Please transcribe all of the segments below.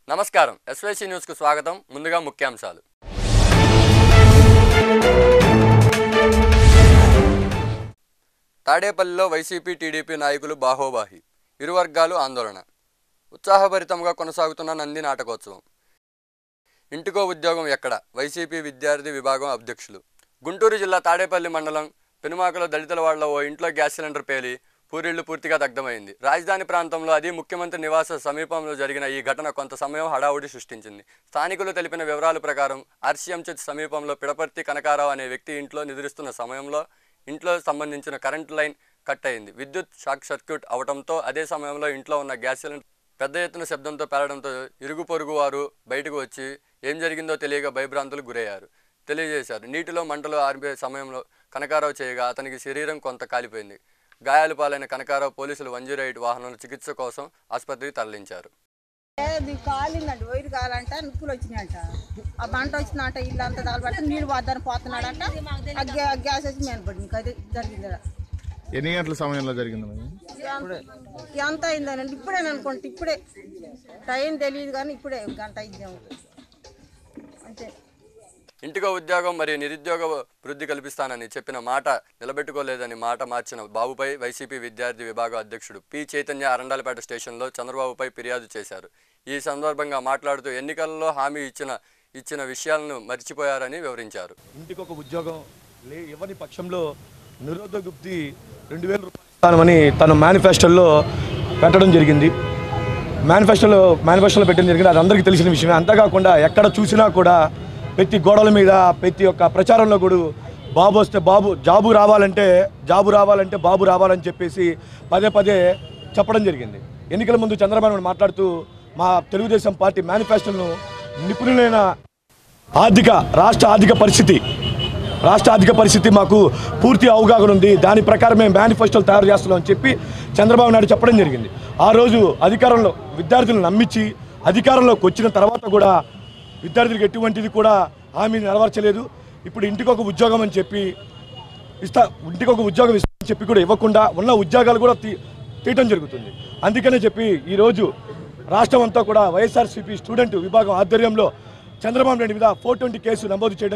నమస్కారం ఎస్వైసీ న్యూస్కు స్వాగతం ముందుగా ముఖ్యాంశాలు తాడేపల్లిలో వైసీపీ టీడీపీ నాయకులు బాహోబాహి ఇరు వర్గాలు ఆందోళన ఉత్సాహభరితంగా కొనసాగుతున్న నంది నాటకోత్సవం ఇంటికో ఉద్యోగం ఎక్కడ వైసీపీ విద్యార్థి విభాగం అధ్యక్షులు గుంటూరు జిల్లా తాడేపల్లి మండలం పెనుమాకలో దళితుల వాళ్ళ ఓ ఇంట్లో గ్యాస్ సిలిండర్ పేలి పూరిళ్లు పూర్తిగా దగ్ధమైంది రాజధాని ప్రాంతంలో అది ముఖ్యమంత్రి నివాస సమీపంలో జరిగిన ఈ ఘటన కొంత సమయం హడావుడి సృష్టించింది స్థానికులు తెలిపిన వివరాల ప్రకారం ఆర్సీఎం చర్చ్ సమీపంలో పిడపర్తి కనకారావు అనే వ్యక్తి ఇంట్లో నిద్రిస్తున్న సమయంలో ఇంట్లో సంబంధించిన కరెంట్ లైన్ కట్ అయింది విద్యుత్ షాక్ సర్క్యూట్ అవడంతో అదే సమయంలో ఇంట్లో ఉన్న గ్యాస్ సిలిండర్ పెద్ద ఎత్తున శబ్దంతో పేలడంతో ఇరుగు పొరుగు వారు బయటకు వచ్చి ఏం జరిగిందో తెలియక భయభ్రాంతులకు గురయ్యారు తెలియజేశారు నీటిలో మంటలు ఆరిపోయే సమయంలో కనకారావు చేయగా అతనికి శరీరం కొంత కాలిపోయింది గాయాలు పాలైన కనకారావు పోలీసులు వన్ జీరో ఎయిట్ వాహనంలో చికిత్స కోసం ఆసుపత్రికి తరలించారు అది కాలిందంట వైరు కాలంట నిప్పులు వచ్చినాయంట ఆ మంట వచ్చిందంట ఇల్లు అంతా తగలబెట్టి నీళ్ళు పోద్దని పోతున్నాడంట ఆ గ్యా- గ్యాస్ వచ్చి మీద పడింది ఇంకా అది జరిగింది ఈడ. ఎన్ని గంటల సమయంలో జరిగింది మరి ఎంత- ఎంత అయిందని ఇప్పుడే అనుకుంటే ఇప్పుడే టైం తెలియదు కానీ ఇప్పుడే గంట ఇద్దాము అంతే ఇంటికో ఉద్యోగం మరియు నిరుద్యోగ వృద్ధి కల్పిస్తానని చెప్పిన మాట నిలబెట్టుకోలేదని మాట మార్చిన బాబుపై వైసీపీ విద్యార్థి విభాగం అధ్యక్షుడు పి చైతన్య అరండాలపేట స్టేషన్లో చంద్రబాబుపై ఫిర్యాదు చేశారు ఈ సందర్భంగా మాట్లాడుతూ ఎన్నికల్లో హామీ ఇచ్చిన ఇచ్చిన విషయాలను మర్చిపోయారని వివరించారు ఇంటికి ఒక ఉద్యోగం లే ఇవ్వని పక్షంలో నిరుద్యోగ వృత్తి రెండు వేల రూపాయలు ఇస్తానని తన మేనిఫెస్టోలో పెట్టడం జరిగింది మేనిఫెస్టోలో మేనిఫెస్టోలో పెట్టడం జరిగింది అది అందరికీ తెలిసిన విషయమే అంతేకాకుండా ఎక్కడ చూసినా కూడా ప్రతి గోడల మీద ప్రతి ఒక్క ప్రచారంలో కూడా బాబు వస్తే బాబు జాబు రావాలంటే జాబు రావాలంటే బాబు రావాలని చెప్పేసి పదే పదే చెప్పడం జరిగింది ఎన్నికల ముందు చంద్రబాబు నాయుడు మాట్లాడుతూ మా తెలుగుదేశం పార్టీ మేనిఫెస్టోను నిపుణులైన ఆర్థిక రాష్ట్ర ఆర్థిక పరిస్థితి రాష్ట్ర ఆర్థిక పరిస్థితి మాకు పూర్తి అవగాహన ఉంది దాని ప్రకారం మేము మేనిఫెస్టోలు తయారు చేస్తున్నాం అని చెప్పి చంద్రబాబు నాయుడు చెప్పడం జరిగింది ఆ రోజు అధికారంలో విద్యార్థులను నమ్మించి అధికారంలోకి వచ్చిన తర్వాత కూడా విద్యార్థులకు ఎటువంటిది కూడా హామీ నెరవేర్చలేదు ఇప్పుడు ఇంటికి ఒక ఉద్యోగం అని చెప్పి ఇస్తా ఇంటికి ఒక ఉద్యోగం ఇస్తామని చెప్పి కూడా ఇవ్వకుండా ఉన్న ఉద్యోగాలు కూడా తీ తీయటం జరుగుతుంది అందుకనే చెప్పి ఈరోజు రాష్ట్రం అంతా కూడా వైఎస్ఆర్సీపీ స్టూడెంట్ విభాగం ఆధ్వర్యంలో చంద్రబాబు నాయుడు మీద ఫోర్ ట్వంటీ కేసు నమోదు చేయడం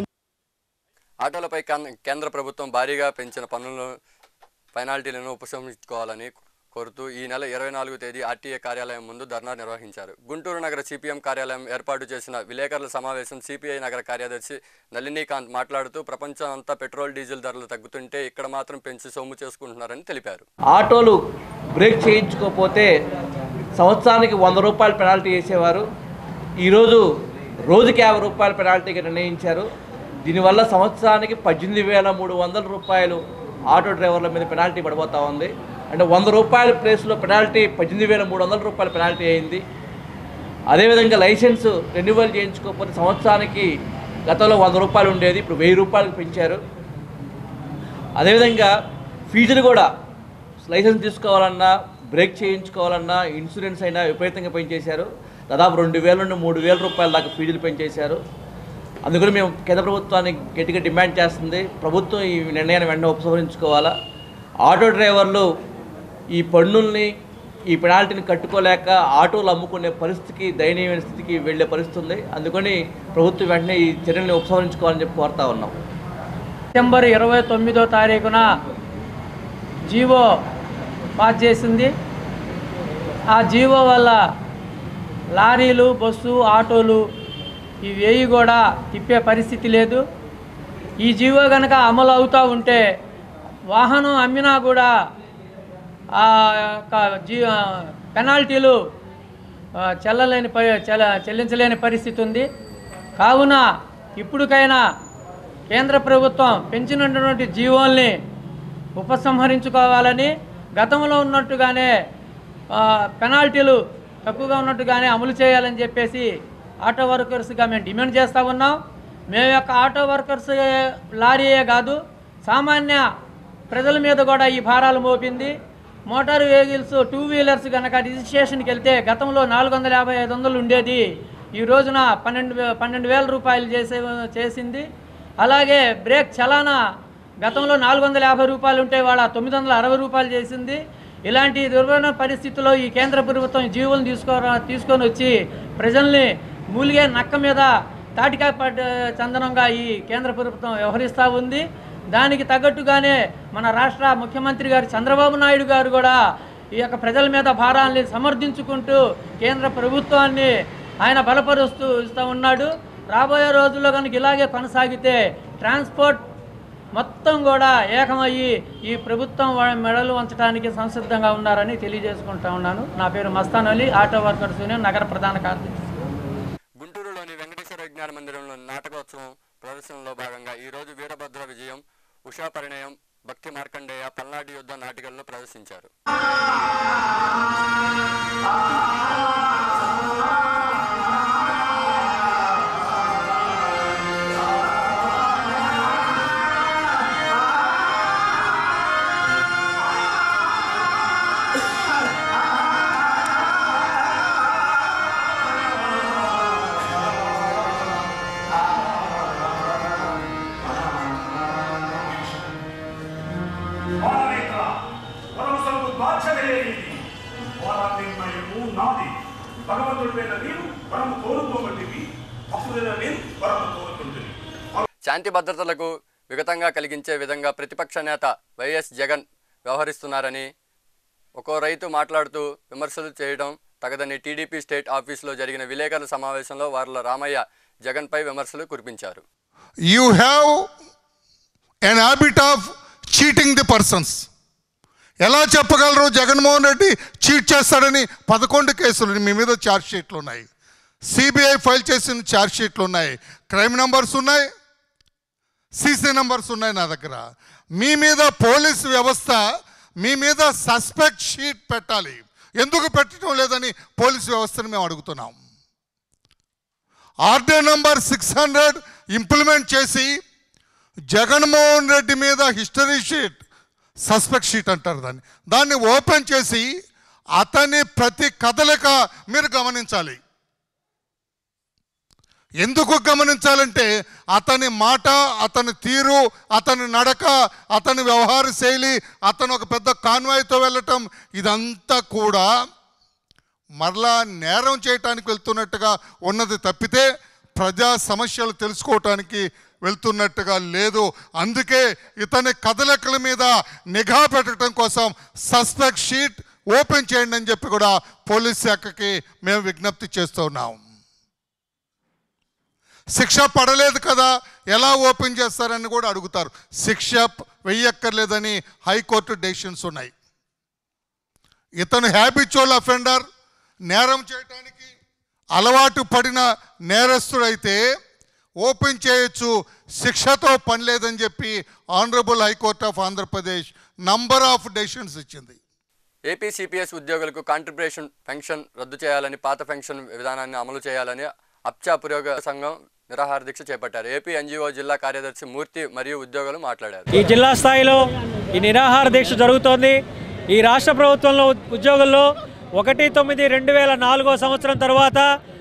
ఆటోలపై కేంద్ర- కేంద్ర ప్రభుత్వం భారీగా పెంచిన పన్నులను పెనాల్టీలను ఉపసంహరించుకోవాలని కోరుతూ ఈ నెల ఇరవై నాలుగు తేదీ ఆర్టీఏ కార్యాలయం ముందు ధర్నా నిర్వహించారు గుంటూరు నగర సిపిఎం కార్యాలయం ఏర్పాటు చేసిన విలేకరుల సమావేశం సిపిఐ నగర కార్యదర్శి నళినీకాంత్ మాట్లాడుతూ ప్రపంచం అంతా పెట్రోల్ డీజిల్ ధరలు తగ్గుతుంటే ఇక్కడ మాత్రం పెంచి సొమ్ము చేసుకుంటున్నారని తెలిపారు ఆటోలు బ్రేక్ చేయించుకోకపోతే సంవత్సరానికి వంద రూపాయలు పెనాల్టీ వేసేవారు ఈరోజు రోజుకి యాభై రూపాయల పెనాల్టీగా నిర్ణయించారు దీనివల్ల సంవత్సరానికి పద్దెనిమిది వేల మూడు వందల రూపాయలు ఆటో డ్రైవర్ల మీద పెనాల్టీ పడిపోతూ ఉంది అంటే వంద రూపాయల ప్లేస్లో పెనాల్టీ పద్దెనిమిది వేల మూడు వందల రూపాయల పెనాల్టీ అయింది అదేవిధంగా లైసెన్స్ రెన్యువల్ చేయించుకోకపోతే సంవత్సరానికి గతంలో వంద రూపాయలు ఉండేది ఇప్పుడు వెయ్యి రూపాయలకు పెంచారు అదేవిధంగా ఫీజులు కూడా లైసెన్స్ తీసుకోవాలన్నా బ్రేక్ చేయించుకోవాలన్నా ఇన్సూరెన్స్ అయినా విపరీతంగా పెంచేశారు దాదాపు రెండు వేల నుండి మూడు వేల రూపాయల దాకా ఫీజులు పెంచేశారు అందుకని మేము కేంద్ర ప్రభుత్వాన్ని గట్టిగా డిమాండ్ చేస్తుంది ప్రభుత్వం ఈ నిర్ణయాన్ని వెంటనే ఉపసంహరించుకోవాలా ఆటో డ్రైవర్లు ఈ పన్నుల్ని ఈ పెనాల్టీని కట్టుకోలేక ఆటోలు అమ్ముకునే పరిస్థితికి దయనీయమైన స్థితికి వెళ్ళే పరిస్థితి ఉంది అందుకని ప్రభుత్వం వెంటనే ఈ చర్యల్ని ఉపసంహరించుకోవాలని చెప్పి కోరుతా ఉన్నాం డిసెంబర్ ఇరవై తొమ్మిదో తారీఖున జీవో పాస్ చేసింది ఆ జీవో వల్ల లారీలు బస్సు ఆటోలు ఇవేవి కూడా తిప్పే పరిస్థితి లేదు ఈ జీవో కనుక అమలు అవుతూ ఉంటే వాహనం అమ్మినా కూడా ఆ యొక్క జీ పెనాల్టీలు ఆ, చెల్లలేని పరి చెల్ల చెల్లించలేని పరిస్థితి ఉంది కావున ఇప్పటికైనా కేంద్ర ప్రభుత్వం పెంచినటువంటి జీవోల్ని ఉపసంహరించుకోవాలని గతంలో ఉన్నట్టుగానే ఆ, పెనాల్టీలు తక్కువగా ఉన్నట్టుగానే అమలు చేయాలని చెప్పేసి ఆటో వర్కర్స్గా మేము డిమాండ్ చేస్తూ ఉన్నాం మేము యొక్క ఆటో వర్కర్స్ లారీయే కాదు సామాన్య ప్రజల మీద కూడా ఈ భారాలు మోపింది మోటార్ వెహికల్స్ టూ వీలర్స్ కనుక రిజిస్ట్రేషన్కి వెళ్తే గతంలో నాలుగు వందల యాభై ఐదు వందలు ఉండేది ఈ రోజున పన్నెండు వే- పన్నెండు వేల రూపాయలు చేసే చేసింది అలాగే బ్రేక్ చలానా గతంలో నాలుగు వందల యాభై రూపాయలు ఉంటే వాళ్ళ తొమ్మిది వందల అరవై రూపాయలు చేసింది ఇలాంటి దుర్భర పరిస్థితుల్లో ఈ కేంద్ర ప్రభుత్వం జీవులను తీసుకో తీసుకొని వచ్చి ప్రజల్ని మూలిగే నక్క మీద తాటికాయ పడ్డ చందనంగా ఈ కేంద్ర ప్రభుత్వం వ్యవహరిస్తూ ఉంది దానికి తగ్గట్టుగానే మన రాష్ట్ర ముఖ్యమంత్రి గారు చంద్రబాబు నాయుడు గారు కూడా ఈ యొక్క ప్రజల మీద భారాల్ని సమర్థించుకుంటూ కేంద్ర ప్రభుత్వాన్ని ఆయన బలపరుస్తూ ఇస్తూ ఉన్నాడు రాబోయే రోజుల్లో కనుక ఇలాగే కొనసాగితే ట్రాన్స్పోర్ట్ మొత్తం కూడా ఏకమయ్యి ఈ ప్రభుత్వం వాళ్ళ మెడలు వంచడానికి సంసిద్ధంగా ఉన్నారని తెలియజేసుకుంటా ఉన్నాను నా పేరు Mastan Ali auto workers union నగర ప్రధాన కార్యదర్శి గుంటూరులోని వెంకటేశ్వర విజ్ఞాన మందిరంలో నాటకోత్సవం ప్రదర్శనలో భాగంగా ఈ రోజు వీరభద్ర విజయం ఉషా పరిణయం భక్తి మార్కండేయ పల్నాటి యుద్ధ నాటికలను ప్రదర్శించారు వారనేత్ర పరమశంకు బాధ్యతలేనిది వారాన్నిర్ణయము నాది భగవంతుడి మీద నీవు వరము కోరుకోబట్టివి భక్తుల నేను వరము కోరుకుంటుంది శాంతి భద్రతలకు విగతంగా కలిగించే విధంగా ప్రతిపక్ష నేత వైఎస్ జగన్ వ్యవహరిస్తున్నారని ఒక్కో రైతు మాట్లాడుతూ విమర్శలు చేయడం తగదని టీడీపీ స్టేట్ ఆఫీసులో జరిగిన విలేకరుల సమావేశంలో వార్ల రామయ్య జగన్పై విమర్శలు కురిపించారు you have an habit of cheating the persons ఎలా చెప్పగలరు జగన్మోహన్ రెడ్డి చీట్ చేస్తాడని పదకొండు కేసులు మీ మీద ఛార్జ్ షీట్లు ఉన్నాయి సిబిఐ ఫైల్ చేసిన ఛార్జ్ షీట్లు ఉన్నాయి క్రైమ్ నెంబర్స్ ఉన్నాయి సీసీ నెంబర్స్ ఉన్నాయి నా దగ్గర మీ మీద పోలీస్ వ్యవస్థ మీ మీద సస్పెక్ట్ షీట్ పెట్టాలి ఎందుకు పెట్టడం లేదని పోలీస్ వ్యవస్థను మేము అడుగుతున్నాం order number six hundred implement చేసి జగన్మోహన్ రెడ్డి మీద హిస్టరీ షీట్ సస్పెక్ట్ షీట్ అంటారు దాన్ని దాన్ని ఓపెన్ చేసి అతని ప్రతి కదలిక మీరు గమనించాలి ఎందుకు గమనించాలంటే అతని మాట అతని తీరు అతని నడక అతని వ్యవహార శైలి అతను ఒక పెద్ద కాన్వాయ్తో వెళ్ళటం ఇదంతా కూడా మరలా నేరం చేయటానికి వెళ్తున్నట్టుగా ఉన్నది తప్పితే ప్రజా సమస్యలు తెలుసుకోవటానికి వెళ్తున్నట్టుగా లేదు అందుకే ఇతని కదలికల మీద నిఘా పెట్టడం కోసం సస్పెక్ట్ షీట్ ఓపెన్ చేయండి అని చెప్పి కూడా పోలీస్ శాఖకి మేము విజ్ఞప్తి చేస్తున్నాం శిక్ష పడలేదు కదా ఎలా ఓపెన్ చేస్తారని కూడా అడుగుతారు శిక్ష వెయ్యక్కర్లేదని హైకోర్టు డెసిషన్స్ ఉన్నాయి ఇతను హ్యాబిచువల్ అఫెండర్ నేరం చేయటానికి అలవాటు పడిన నేరస్తుడైతే ఓపెన్ చేయొచ్చు శిక్షతో పని లేదని చెప్పి honourable high court of Andhra Pradesh number of decisions ఇచ్చింది ఏపీ సిపిఎస్ ఉద్యోగులకు కాంట్రిబ్యూషన్ పెన్షన్ రద్దు చేయాలని పాత పెన్షన్ విధానాన్ని అమలు చేయాలని అప్చా పురోగ సంఘం నిరాహార దీక్ష చేపట్టారు ఏపీ ఎన్జిఓ జిల్లా కార్యదర్శి మూర్తి మరియు ఉద్యోగులు మాట్లాడారు ఈ జిల్లా స్థాయిలో ఈ నిరాహార దీక్ష జరుగుతోంది ఈ రాష్ట్ర ప్రభుత్వంలో ఉద్యోగుల్లో ఒకటి తొమ్మిది రెండు వేల నాలుగో సంవత్సరం తర్వాత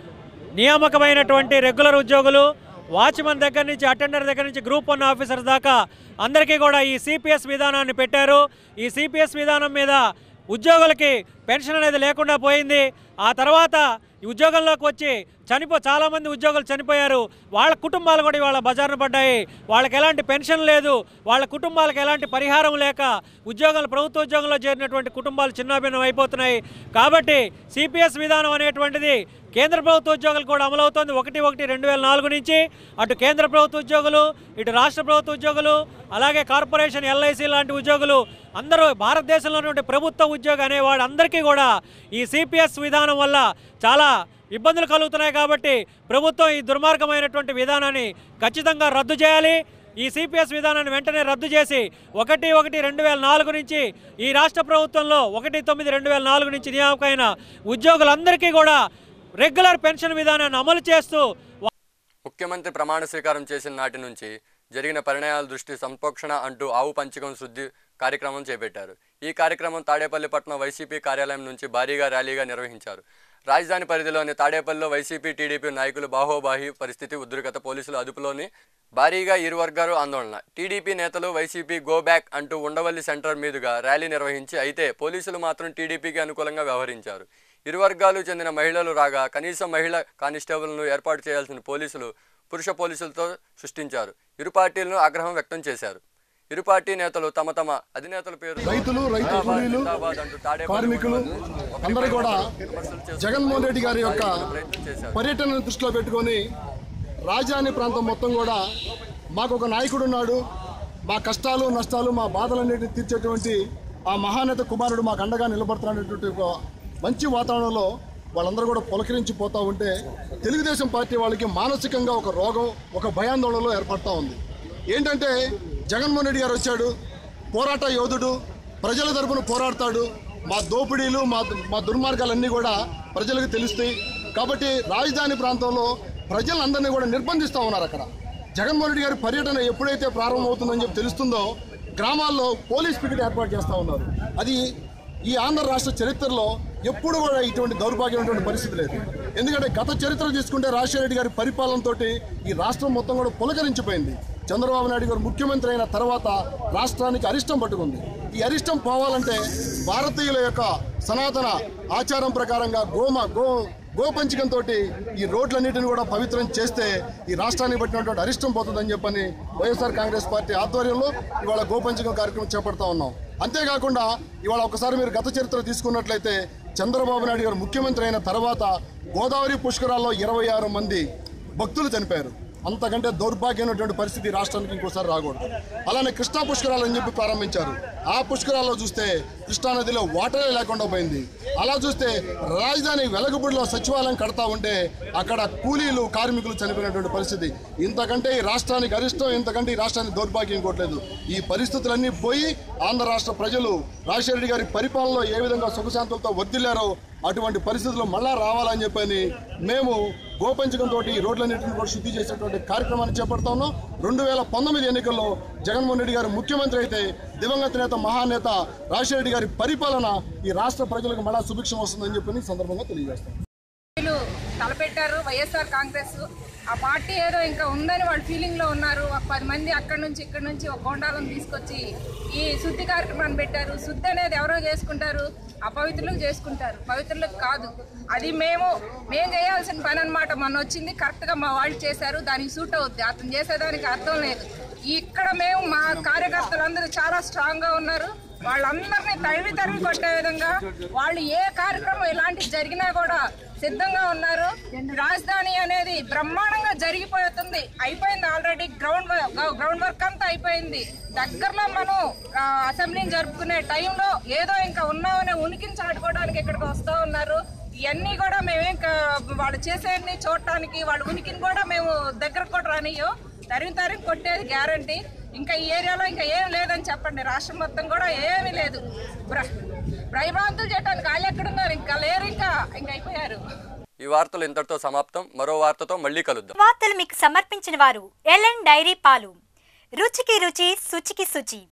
నియామకమైనటువంటి రెగ్యులర్ ఉద్యోగులు వాచ్మెన్ దగ్గర నుంచి అటెండర్ దగ్గర నుంచి గ్రూప్ వన్ ఆఫీసర్స్ దాకా అందరికీ కూడా ఈ సిపిఎస్ విధానాన్ని పెట్టారు ఈ సిపిఎస్ విధానం మీద ఉద్యోగులకి పెన్షన్ అనేది లేకుండా పోయింది ఆ తర్వాత ఈ ఉద్యోగంలోకి వచ్చి చనిపో చాలామంది ఉద్యోగులు చనిపోయారు వాళ్ళ కుటుంబాలు కూడా ఇవాళ బజారున పడ్డాయి వాళ్ళకి ఎలాంటి పెన్షన్ లేదు వాళ్ళ కుటుంబాలకు ఎలాంటి పరిహారం లేక ఉద్యోగాలు ప్రభుత్వ ఉద్యోగంలో చేరినటువంటి కుటుంబాలు చిన్నాభిన్నం అయిపోతున్నాయి కాబట్టి సిపిఎస్ విధానం అనేటువంటిది కేంద్ర ప్రభుత్వ ఉద్యోగులు కూడా అమలవుతోంది ఒకటి ఒకటి రెండు వేల నాలుగు నుంచి అటు కేంద్ర ప్రభుత్వ ఉద్యోగులు ఇటు రాష్ట్ర ప్రభుత్వ ఉద్యోగులు అలాగే కార్పొరేషన్ ఎల్ఐసి లాంటి ఉద్యోగులు అందరూ భారతదేశంలో ఉన్నటువంటి ప్రభుత్వ ఉద్యోగి అనేవాడు అందరికీ కూడా ఈ సిపిఎస్ విధానం వల్ల చాలా ఇబ్బందులు కలుగుతున్నాయి కాబట్టి ప్రభుత్వం ఈ దుర్మార్గమైనటువంటి విధానాన్ని ఖచ్చితంగా రద్దు చేయాలి ఈ సిపిఎస్ విధానాన్ని వెంటనే రద్దు చేసి ఒకటి ఒకటి రెండు వేల నాలుగు నుంచి ఈ రాష్ట్ర ప్రభుత్వంలో ఒకటి తొమ్మిది రెండు వేల నాలుగు నుంచి నియామకమైన ఉద్యోగులందరికీ కూడా రెగ్యులర్ పెన్షన్ విధానాన్ని అమలు చేస్తూ ముఖ్యమంత్రి ప్రమాణ స్వీకారం చేసిన నాటి నుంచి జరిగిన పరిణామాల దృష్టి సంపోక్షణ అంటూ ఆవు పంచకం శుద్ధి కార్యక్రమం చేపట్టారు ఈ కార్యక్రమం తాడేపల్లి పట్టణం వైసీపీ కార్యాలయం నుంచి భారీగా ర్యాలీగా నిర్వహించారు రాజధాని పరిధిలోని తాడేపల్లిలో వైసీపీ టీడీపీ నాయకులు బాహోబాహి పరిస్థితి ఉద్రిక్తత పోలీసుల అదుపులోని భారీగా ఇరు వర్గాలు ఆందోళన టీడీపీ నేతలు వైసీపీ గో బ్యాక్ అంటూ ఉండవల్లి సెంటర్ మీదుగా ర్యాలీ నిర్వహించి అయితే పోలీసులు మాత్రం టీడీపీకి అనుకూలంగా వ్యవహరించారు ఇరు వర్గాలు చెందిన మహిళలు రాగా కనీసం మహిళా కానిస్టేబుల్ను ఏర్పాటు చేయాల్సిన పోలీసులు పురుష పోలీసులతో సృష్టించారు ఇరు పార్టీలను ఆగ్రహం వ్యక్తం చేశారు ఇరు పార్టీ నేతలు తమ తమ అధినేతల పేరు రైతులు రైతు కూలీలు కార్మికులు అందరూ కూడా జగన్మోహన్ రెడ్డి గారి యొక్క పర్యటనను దృష్టిలో పెట్టుకొని రాజధాని ప్రాంతం మొత్తం కూడా మాకు ఒక నాయకుడు ఉన్నాడు మా కష్టాలు నష్టాలు మా బాధలన్నిటిని తీర్చేటువంటి ఆ మహానేత కుమారుడు మాకు అండగా నిలబడుతున్నటువంటి ఒక మంచి వాతావరణంలో వాళ్ళందరూ కూడా పులకరించి పోతా ఉంటే తెలుగుదేశం పార్టీ వాళ్ళకి మానసికంగా ఒక రోగం ఒక భయాందోళనలో ఏర్పడతా ఉంది ఏంటంటే జగన్మోహన్ రెడ్డి గారు వచ్చాడు పోరాట యోధుడు ప్రజల తరపున పోరాడతాడు మా దోపిడీలు మా మా దుర్మార్గాలన్నీ కూడా ప్రజలకు తెలుస్తాయి కాబట్టి రాజధాని ప్రాంతంలో ప్రజలందరినీ కూడా నిర్బంధిస్తూ ఉన్నారు అక్కడ జగన్మోహన్ రెడ్డి గారి పర్యటన ఎప్పుడైతే ప్రారంభమవుతుందని చెప్పి తెలుస్తుందో గ్రామాల్లో పోలీస్ పికెట్ ఏర్పాటు చేస్తూ ఉన్నారు అది ఈ ఆంధ్ర రాష్ట్ర చరిత్రలో ఎప్పుడు కూడా ఇటువంటి దౌర్భాగ్యమైనటువంటి పరిస్థితి లేదు ఎందుకంటే గత చరిత్ర తీసుకుంటే రాజశేఖర రెడ్డి గారి పరిపాలనతో ఈ రాష్ట్రం మొత్తం కూడా పులకరించిపోయింది చంద్రబాబు నాయుడు గారు ముఖ్యమంత్రి అయిన తర్వాత రాష్ట్రానికి అరిష్టం పట్టుకుంది ఈ అరిష్టం పోవాలంటే భారతీయుల యొక్క సనాతన ఆచారం ప్రకారంగా గోమ గో గోపంచకంతో ఈ రోడ్లన్నిటిని కూడా పవిత్రం చేస్తే ఈ రాష్ట్రానికి పట్టినటువంటి అరిష్టం పోతుందని చెప్పని వైఎస్ఆర్ కాంగ్రెస్ పార్టీ ఆధ్వర్యంలో ఇవాళ గోపంచకం కార్యక్రమం చేపడతా ఉన్నాం అంతేకాకుండా ఇవాళ ఒకసారి మీరు గత చరిత్ర తీసుకున్నట్లయితే చంద్రబాబు నాయుడు గారు ముఖ్యమంత్రి అయిన తర్వాత గోదావరి పుష్కరాల్లో ఇరవై ఆరు మంది భక్తులు చనిపోయారు అంతకంటే దౌర్భాగ్యమైనటువంటి పరిస్థితి రాష్ట్రానికి ఇంకోసారి రాకూడదు అలానే కృష్ణా పుష్కరాలు అని చెప్పి ప్రారంభించారు ఆ పుష్కరాల్లో చూస్తే కృష్ణానదిలో వాటరే లేకుండా పోయింది అలా చూస్తే రాజధాని వెలగపూడిలో సచివాలయం కడతా ఉంటే అక్కడ కూలీలు కార్మికులు చనిపోయినటువంటి పరిస్థితి ఇంతకంటే ఈ రాష్ట్రానికి అరిష్టం ఇంతకంటే ఈ రాష్ట్రానికి దౌర్భాగ్యం ఇంకోట్లేదు ఈ పరిస్థితులన్నీ పోయి ఆంధ్ర రాష్ట్ర ప్రజలు రాజశేఖర రెడ్డి గారి పరిపాలనలో ఏ విధంగా సుఖశాంతులతో వర్దిల్లారో అటువంటి పరిస్థితులు మళ్ళా రావాలని చెప్పని మేము గోపంచకంతో ఈ రోడ్లన్నింటిని కూడా శుద్ధి చేసేటువంటి కార్యక్రమాన్ని చేపడతా ఉన్నాం రెండు వేల పంతొమ్మిది ఎన్నికల్లో జగన్మోహన్ రెడ్డి గారు ముఖ్యమంత్రి అయితే దివంగత నేత మహానేత రాజశేఖర రెడ్డి గారి పరిపాలన ఈ రాష్ట్ర ప్రజలకు మళ్ళా సుభిక్షం వస్తుందని చెప్పని ఈ సందర్భంగా తెలియజేస్తాం వీళ్ళు తలపెట్టారు వైఎస్ఆర్ కాంగ్రెస్ ఆ పార్టీ ఏదో ఇంకా ఉందని వాళ్ళు ఫీలింగ్ లో ఉన్నారు ఒక పది మంది అక్కడి నుంచి ఇక్కడి నుంచి ఒక గోండాలను తీసుకొచ్చి ఈ శుద్ధి కార్యక్రమాన్ని పెట్టారు శుద్ధి అనేది ఎవరో చేసుకుంటారు అపవిత్రులకు చేసుకుంటారు పవిత్రులకు కాదు అది మేము మేము చేయాల్సిన పని అనమాట మొన్న వచ్చింది కరెక్ట్గా మా వాళ్ళు చేశారు దానికి సూట్ అవుద్ది అతను చేసేదానికి అర్థం లేదు ఇక్కడ మేము మా కార్యకర్తలందరూ చాలా స్ట్రాంగ్గా ఉన్నారు వాళ్ళందరినీ తరిమి తరిమి కొట్టే విధంగా వాళ్ళు ఏ కార్యక్రమం ఇలాంటి జరిగినా కూడా సిద్ధంగా ఉన్నారు రాజధాని అనేది బ్రహ్మాండంగా జరిగిపోతుంది అయిపోయింది ఆల్రెడీ గ్రౌండ్ గ్రౌండ్ వర్క్ అంతా అయిపోయింది దగ్గరలో మనం ఆ, అసెంబ్లీని జరుపుకునే టైంలో ఏదో ఇంకా ఉన్నామనే ఉనికిని చాటుకోవడానికి ఇక్కడికి వస్తూ ఉన్నారు ఇవన్నీ కూడా మేమేం క- వాళ్ళు చేసేవన్నీ చూడటానికి వాళ్ళ ఉనికిని కూడా మేము దగ్గరకు కూడా రానియో తరిమి తరిమి కొట్టేది గ్యారంటీ ఇంకా ఈ ఏరియాలో ఇంకా ఏం లేదని చెప్పండి రాష్ట్రం మొత్తం కూడా ఏమీ లేదు భ్ర- భయభ్రాంతులు చేయడానికి వాళ్ళు ఎక్కడున్నారు ఇంకా లేరు ఇంకా ఇంకా అయిపోయారు ఈ వార్తలు ఇంతటితో సమాప్తం మరో వార్తతో మళ్ళీ కలుద్దాం వార్తలు మీకు సమర్పించిన వారు ఎల్ఎన్ డైరీ పాలు రుచికి రుచి శుచికి శుచి